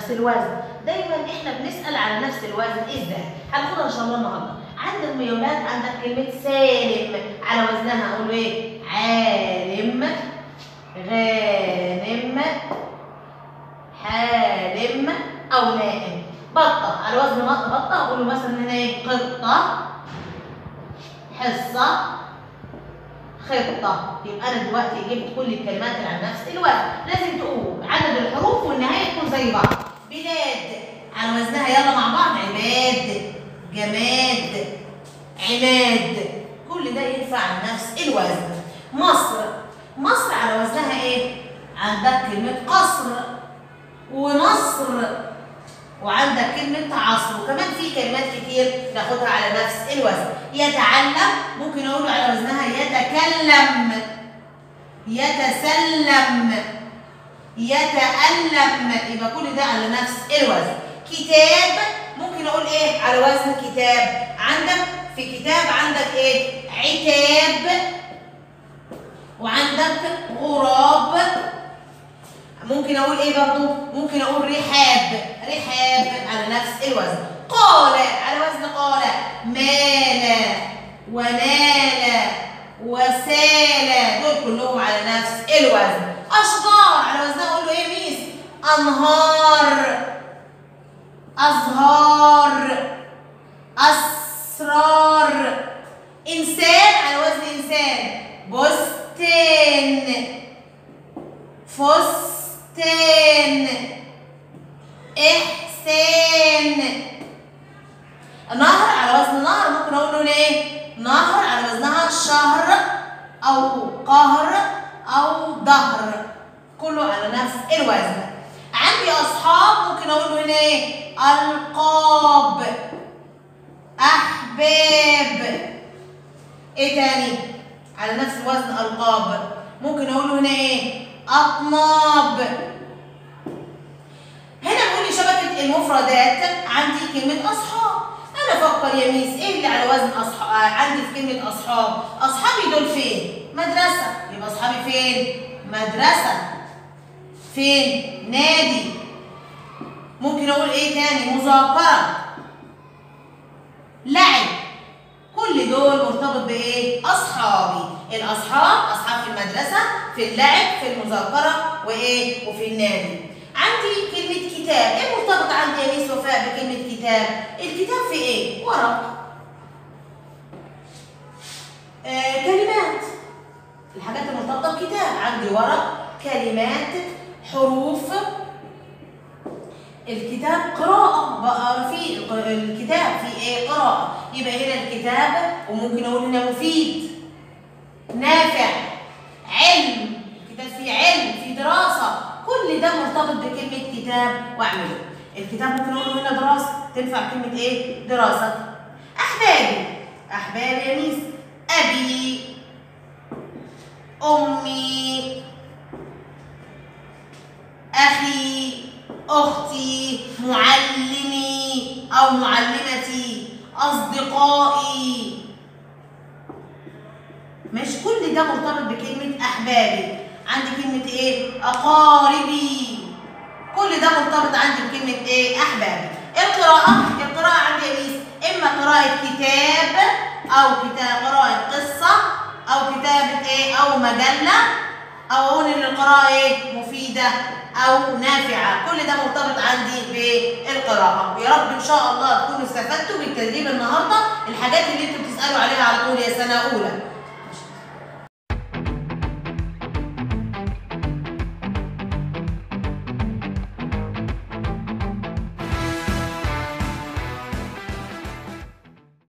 نفس الوزن دايما احنا بنسال على نفس الوزن ازاي هناخدها ان شاء الله النهارده عندك يا ولاد عندك كلمه سالم على وزنها اقول ايه عالم غانم حالم او نائم بطه على وزن بطه اقول له مثلا هنا ايه قطه حصه خطة يبقى أنا دلوقتي جبت كل الكلمات اللي على نفس الوزن لازم تقول عدد الحروف والنهاية تكون زي بعض بلاد على وزنها يلا مع بعض عماد جماد عناد كل ده ينفع على نفس الوزن مصر مصر على وزنها ايه؟ عندك كلمة قصر ونصر وعندك كلمة عصر وكمان في كلمات كتير ناخدها على نفس الوزن يتعلم ممكن أقول على وزنها يتكلم يتسلم يتألم يبقى كل ده على نفس الوزن كتاب ممكن أقول إيه على وزن كتاب عندك في كتاب عندك إيه عتاب وعندك غراب ممكن اقول ايه برضو ممكن اقول رحاب رحاب على نفس الوزن قال على وزن قال مال ونال وسال دول كلهم على نفس الوزن اشجار على وزنها اقول له ايه ميس انهار ازهار اسرار انسان على وزن انسان بستان فستان إحسان نهر على وزن نهر ممكن أقول له ليه؟ نهر على وزنها شهر أو قهر أو ظهر كله على نفس الوزن عندي أصحاب ممكن أقول له هنا إيه؟ ألقاب أحباب إيه تاني؟ على نفس الوزن ألقاب ممكن أقول له هنا إيه؟ أطناب هنا بيقول لي شبكة المفردات عندي كلمة أصحاب أنا أفكر يا ميس إيه اللي على وزن أصحاب عندي في كلمة أصحاب أصحابي دول فين؟ مدرسة يبقى أصحابي فين؟ مدرسة فين؟ نادي ممكن أقول إيه تاني؟ مذاكرة لعب كل دول مرتبط بايه؟ اصحابي، الاصحاب اصحاب في المدرسه، في اللعب، في المذاكره وايه؟ وفي النادي. عندي كلمه كتاب، ايه مرتبط عندي يا ميس وفاء بكلمه كتاب؟ الكتاب في ايه؟ ورق. آه كلمات. الحاجات المرتبطه بكتاب، عندي ورق، كلمات، حروف، الكتاب قراءة بقرا فيه الكتاب فيه ايه قراءة يبقى هنا الكتاب وممكن اقول هنا مفيد نافع علم الكتاب فيه علم فيه دراسة كل ده مرتبط بكلمة كتاب واعمله الكتاب ممكن اقول هنا دراسة تنفع كلمة ايه دراسة احبابي احبابي يا ميس ابي امي اخي أختي معلمي أو معلمتي أصدقائي مش كل ده مرتبط بكلمة أحبابي عندي كلمة إيه؟ أقاربي كل ده مرتبط عندي بكلمة إيه؟ أحبابي القراءة القراءة عندي يا ميس إما قراءة كتاب أو كتاب قراءة قصة أو كتابة إيه؟ أو مجلة أو أقول إن القراءة إيه؟ مفيدة او نافعه كل ده مرتبط عندي بالقراءه يا رب ان شاء الله تكونوا استفدتوا بالتدريب النهارده الحاجات اللي انتوا بتسالوا عليها على طول يا سنه اولى